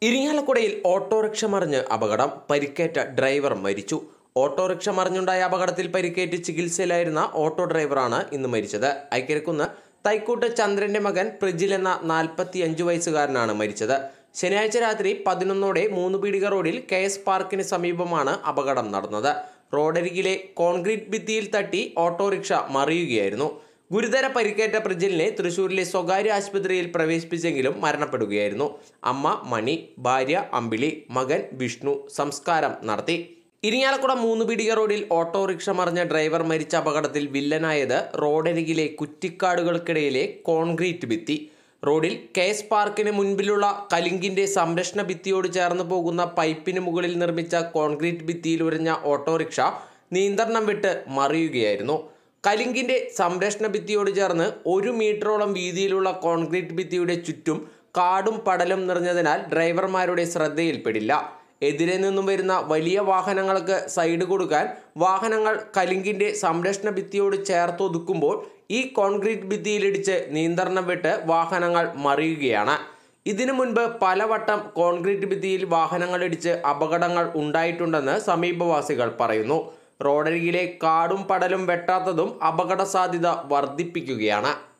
ഇരിങ്ങാലക്കുടയിൽ autorickshaw മറിഞ്ഞ് അപകടം പരിക്കേറ്റ ഡ്രൈവർ മരിച്ചു ഓട്ടോറിക്ഷ മറിഞ്ഞുണ്ടായ അപകടത്തിൽ പരിക്കേറ്റ് ചികിത്സയിലായിരുന്ന ഓട്ടോ ഡ്രൈവറാണ് ഇന്ന് മരിച്ചത് ഐക്യരക്കുന്ന് തൈക്കൂട്ട് ചന്ദ്രന്റെ മകൻ പ്രജിൽ എന്ന നാൽപ്പത്തി അഞ്ച് വയസ്സുകാരനാണ് മരിച്ചത് ശനിയാഴ്ച രാത്രി പതിനൊന്നോടെ മൂന്ന് പീടിക റോഡിൽ കെ എസ് പാർക്കിന് സമീപമാണ് അപകടം നടന്നത് റോഡരികിലെ കോൺക്രീറ്റ് ഭിത്തിയിൽ തട്ടി ഓട്ടോറിക്ഷ മറിയുകയായിരുന്നു ഗുരുതര പരിക്കേറ്റ പ്രജിലിനെ തൃശൂരിലെ സ്വകാര്യ ആശുപത്രിയിൽ പ്രവേശിപ്പിച്ചെങ്കിലും മരണപ്പെടുകയായിരുന്നു അമ്മ മണി ഭാര്യ അമ്പിളി മകൻ വിഷ്ണു സംസ്കാരം നടത്തി ഇരിങ്ങാലക്കുട മൂന്ന് പീടിക റോഡിൽ ഓട്ടോറിക്ഷ മറിഞ്ഞ ഡ്രൈവർ മരിച്ച അപകടത്തിൽ വില്ലനായത് റോഡരികിലെ കുറ്റിക്കാടുകൾക്കിടയിലെ കോൺക്രീറ്റ് ഭിത്തി റോഡിൽ കെ എസ് പാർക്കിന് മുൻപിലുള്ള കലിങ്കിന്റെ സംരക്ഷണ ഭിത്തിയോട് ചേർന്ന് പോകുന്ന പൈപ്പിന് മുകളിൽ നിർമ്മിച്ച കോൺക്രീറ്റ് ഭിത്തിയിൽ ഉരഞ്ഞ ഓട്ടോറിക്ഷ നിയന്ത്രണം വിട്ട് മറിയുകയായിരുന്നു കലിങ്കിന്റെ സംരക്ഷണ ഭിത്തിയോട് ചേർന്ന് ഒരു മീറ്ററോളം വീതിയിലുള്ള കോൺക്രീറ്റ് ഭിത്തിയുടെ ചുറ്റും കാടും പടലും നിറഞ്ഞതിനാൽ ഡ്രൈവർമാരുടെ ശ്രദ്ധയിൽപ്പെടില്ല എതിരെ നിന്നും വരുന്ന വലിയ വാഹനങ്ങൾക്ക് സൈഡ് കൊടുക്കാൻ വാഹനങ്ങൾ കലിങ്കിന്റെ സംരക്ഷണ ഭിത്തിയോട് ചേർത്തൊതുക്കുമ്പോൾ ഈ കോൺക്രീറ്റ് ഭിത്തിയിലിടിച്ച് നിയന്ത്രണം വിട്ട് വാഹനങ്ങൾ മറിയുകയാണ് ഇതിനു മുൻപ് പലവട്ടം കോൺക്രീറ്റ് ഭിത്തിയിൽ വാഹനങ്ങൾ ഇടിച്ച് അപകടങ്ങൾ ഉണ്ടായിട്ടുണ്ടെന്ന് സമീപവാസികൾ പറയുന്നു റോഡരികിലെ കാടും പടലും വെട്ടാത്തതും അപകട സാധ്യത വർദ്ധിപ്പിക്കുകയാണ്